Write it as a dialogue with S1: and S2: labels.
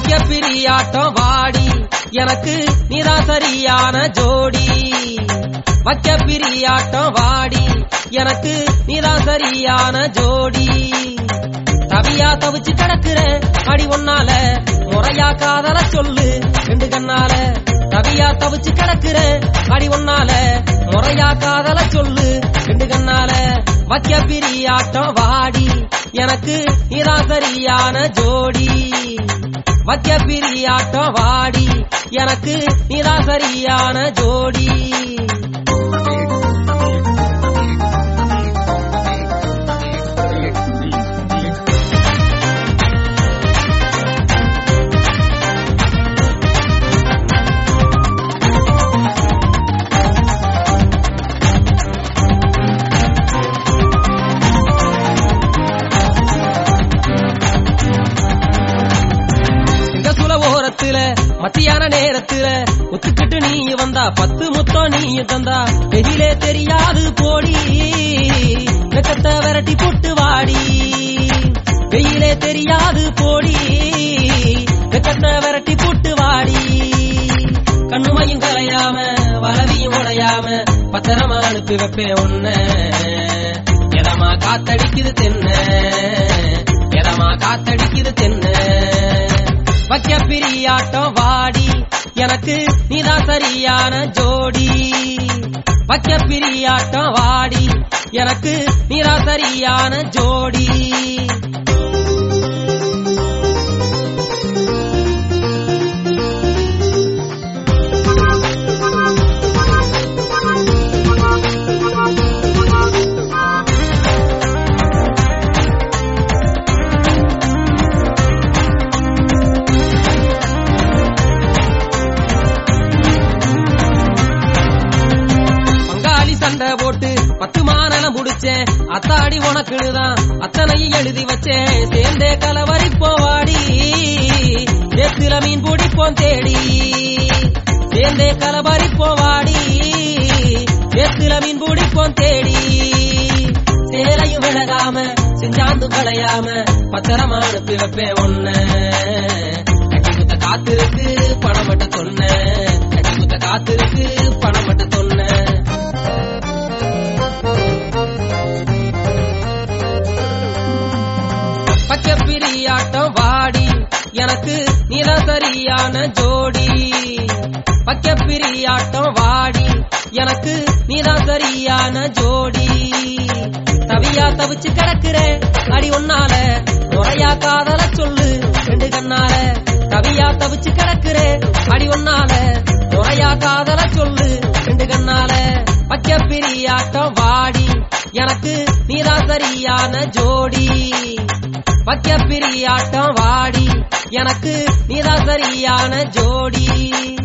S1: வைக்க பிரியாட்டம் வாடி எனக்கு நீதான் சரியான ஜோடி வைக்க பிரியாட்டம் வாடி எனக்கு நீதான் சரியான ஜோடி தவியா தவிச்சு கிடக்குற அடி ஒன்னால முறையா காதல சொல்லு ரெண்டு கண்ணால தவியா தவிச்சு கிடக்குற அடி ஒன்னால முறையா காதல சொல்லு ரெண்டு கண்ணால வைக்க பிரியாட்டம் வாடி எனக்கு நீதான் சரியான ஜோடி வைக்க பிரியாட்டம் வாடி எனக்கு நீதான் சரியான ஜோடி எங்க சுல ஓரத்துல மத்தியான நேரத்துல ஒத்துக்கிட்டு நீ வந்தா பத்து முத்தம் நீ தந்தா வெயிலே தெரியாது போடி வெக்கத்தை விரட்டி போட்டு வாடி வெயிலே தெரியாது போடி வெக்கத்தை விரட்டி போட்டு வாடி கண்ணுமையும் கலையாம வளவியும் உடையாம பத்திரமா அனுப்பி வைப்பேன் உன்ன எதமா காத்தடிக்குது தென்ன எதமா காத்தடிக்குது தென்ன வைக்க பிரியாட்டம் வாடி எனக்கு நீதான் சரியான ஜோடி வைக்க பிரியாட்டம் வாடி எனக்கு நீதான் சரியான ஜோடி பங்காளி சண்டை போட்டு பத்து மாநலம் முடிச்சேன் அத்தாடி உனக்குதான் அத்தனையும் எழுதி வச்சேன் சேர்ந்தே கலவரி போவாடி சேத்துல மீன் பிடிப்போம் தேடி சேர்ந்தே கலவரி போவாடி சேத்துல மீன் பிடிப்போம் தேடி சேலையும் விலகாம செஞ்சாந்து களையாம பத்திரமா அனுப்பி வைப்பேன் ஒன்ன கட்டி குத்த காத்திருக்கு பணம் மட்டும் சொன்ன கட்டி குத்த காத்திருக்கு பணம் மட்டும் சொன்ன பச்சை பிரியாட்டம் வாடி எனக்கு நில சரியான ஜோடி பச்சை பிரியாட்டம் வாடி எனக்கு நில சரியான ஜோடி தவியா தவிச்சு கிடக்குற அடி ஒன்னால முறையா காதல சொல்லு ரெண்டு கண்ணால தவியா தவிச்சு கிடக்குற அடி ஒன்னால முறையா காதல சொல்லு ரெண்டு கண்ணால பச்சை பிரியாட்டம் வாடி எனக்கு நீதான் சரியான ஜோடி வைக்க பிரியாட்டம் வாடி எனக்கு நீதான் சரியான ஜோடி